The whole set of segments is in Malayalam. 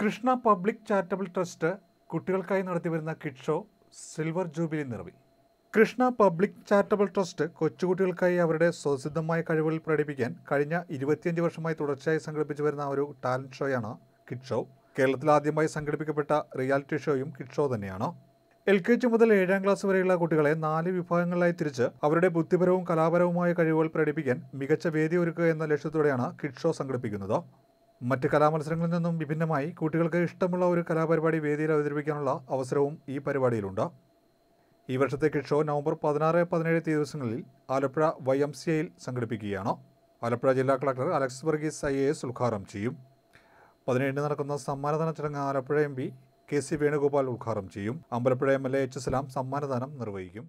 കൃഷ്ണ പബ്ലിക് ചാരിറ്റബിൾ ട്രസ്റ്റ് കുട്ടികൾക്കായി നടത്തിവരുന്ന കിഡ് ഷോ സിൽവർ ജൂബിലി നിറവിൽ കൃഷ്ണ പബ്ലിക് ചാരിറ്റബിൾ ട്രസ്റ്റ് കൊച്ചുകുട്ടികൾക്കായി അവരുടെ സ്വസിദ്ധമായ കഴിവുകൾ പ്രകടിപ്പിക്കാൻ കഴിഞ്ഞ ഇരുപത്തിയഞ്ച് വർഷമായി തുടർച്ചയായി സംഘടിപ്പിച്ചു വരുന്ന ഒരു ടാലന്റ് ഷോയാണ് കിഡ് ഷോ കേരളത്തിൽ ആദ്യമായി സംഘടിപ്പിക്കപ്പെട്ട റിയാലിറ്റി ഷോയും കിഡ് ഷോ തന്നെയാണ് എൽ കെ ജി മുതൽ ഏഴാം ക്ലാസ് വരെയുള്ള കുട്ടികളെ നാല് വിഭാഗങ്ങളായി തിരിച്ച് അവരുടെ ബുദ്ധിപരവും കലാപരവുമായ കഴിവുകൾ പ്രകടിപ്പിക്കാൻ മികച്ച വേദി ഒരുക്കുക എന്ന ലക്ഷ്യത്തോടെയാണ് കിഡ് ഷോ സംഘടിപ്പിക്കുന്നത് മറ്റ് കലാമത്സരങ്ങളിൽ നിന്നും വിഭിന്നമായി കുട്ടികൾക്ക് ഇഷ്ടമുള്ള ഒരു കലാപരിപാടി വേദിയിൽ അവതരിപ്പിക്കാനുള്ള അവസരവും ഈ പരിപാടിയിലുണ്ട് ഈ വർഷത്തെ കിഡ് ഷോ നവംബർ പതിനാറ് പതിനേഴ് തീയതി ദിവസങ്ങളിൽ ആലപ്പുഴ വൈ എം സി ഐയിൽ സംഘടിപ്പിക്കുകയാണ് ആലപ്പുഴ ജില്ലാ collector Alex Varghese I A S ഉദ്ഘാടനം ചെയ്യും പതിനേഴിന് നടക്കുന്ന സമ്മാനദാന ചടങ്ങ് Alappuzha M P K C Venugopal ഉദ്ഘാടനം ചെയ്യും Ambalappuzha M L A H Salam സമ്മാനദാനം നിർവഹിക്കും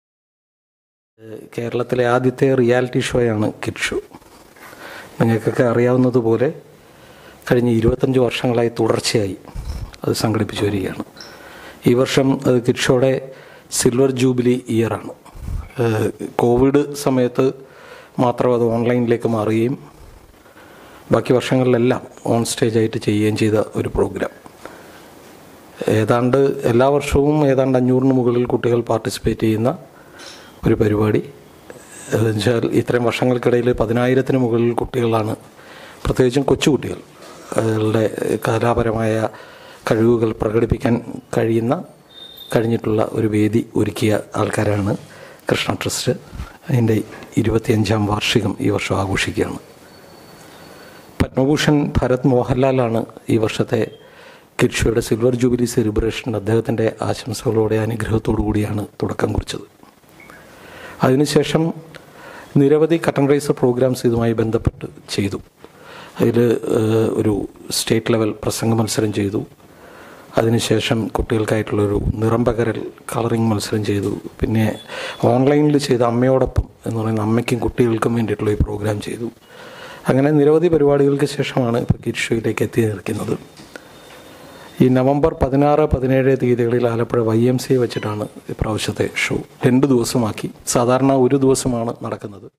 കേരളത്തിലെ ആദ്യത്തെ റിയാലിറ്റി ഷോയാണ് കിഡ് ഷോ നിങ്ങൾക്കൊക്കെ അറിയാവുന്നതുപോലെ കഴിഞ്ഞ ഇരുപത്തഞ്ച് വർഷങ്ങളായി തുടർച്ചയായി അത് സംഘടിപ്പിച്ചു വരികയാണ് ഈ വർഷം അത് കിഡ് ഷോയുടെ സിൽവർ ജൂബിലി ഇയറാണ് ഏഹ് കോവിഡ് സമയത്ത് മാത്രം അത് ഓൺലൈനിലേക്ക് മാറുകയും ബാക്കി വർഷങ്ങളിലെല്ലാം ഓൺ സ്റ്റേജായിട്ട് ചെയ്യുകയും ചെയ്ത ഒരു പ്രോഗ്രാം ഏതാണ്ട് എല്ലാ വർഷവും ഏതാണ്ട് അഞ്ഞൂറിന് മുകളിൽ കുട്ടികൾ പാർട്ടിസിപ്പേറ്റ് ചെയ്യുന്ന ഒരു പരിപാടി എന്ന് വെച്ചാൽ ഇത്രയും വർഷങ്ങൾക്കിടയിൽ പതിനായിരത്തിന് മുകളിൽ കുട്ടികളാണ് പ്രത്യേകിച്ചും കൊച്ചുകുട്ടികൾ അവരുടെ കലാപരമായ കഴിവുകൾ പ്രകടിപ്പിക്കാൻ കഴിയുന്ന കഴിഞ്ഞിട്ടുള്ള ഒരു വേദി ഒരുക്കിയ ആൾക്കാരാണ് കൃഷ്ണ ട്രസ്റ്റ് അതിൻ്റെ ഇരുപത്തിയഞ്ചാം വാർഷികം ഈ വർഷം ആഘോഷിക്കുകയാണ് പത്മഭൂഷൺ ഭരത് മോഹൻലാലാണ് ഈ വർഷത്തെ കിഡ്ഷോയുടെ സിൽവർ ജൂബിലി സെലിബ്രേഷൻ അദ്ദേഹത്തിൻ്റെ ആശംസകളോടെ അനുഗ്രഹത്തോടു കൂടിയാണ് തുടക്കം കുറിച്ചത് അതിനുശേഷം നിരവധി കട്ടൺ റൈസർ പ്രോഗ്രാംസ് ഇതുമായി ബന്ധപ്പെട്ട് ചെയ്തു അതിൽ ഒരു സ്റ്റേറ്റ് ലെവൽ പ്രസംഗ മത്സരം ചെയ്തു അതിനുശേഷം കുട്ടികൾക്കായിട്ടുള്ളൊരു നിറം പകരൽ കളറിംഗ് മത്സരം ചെയ്തു പിന്നെ ഓൺലൈനിൽ ചെയ്ത അമ്മയോടൊപ്പം എന്ന് പറയുന്ന അമ്മയ്ക്കും കുട്ടികൾക്കും വേണ്ടിയിട്ടുള്ള ഈ പ്രോഗ്രാം ചെയ്തു അങ്ങനെ നിരവധി പരിപാടികൾക്ക് ശേഷമാണ് ഇപ്പോൾ കിഡ് ഷോയിലേക്ക് എത്തി നിൽക്കുന്നത് ഈ നവംബർ പതിനാറ് പതിനേഴ് തീയതികളിൽ ആലപ്പുഴ വൈ എം സി വെച്ചിട്ടാണ് ഇപ്രാവശ്യത്തെ ഷോ രണ്ട് ദിവസമാക്കി സാധാരണ ഒരു ദിവസമാണ് നടക്കുന്നത്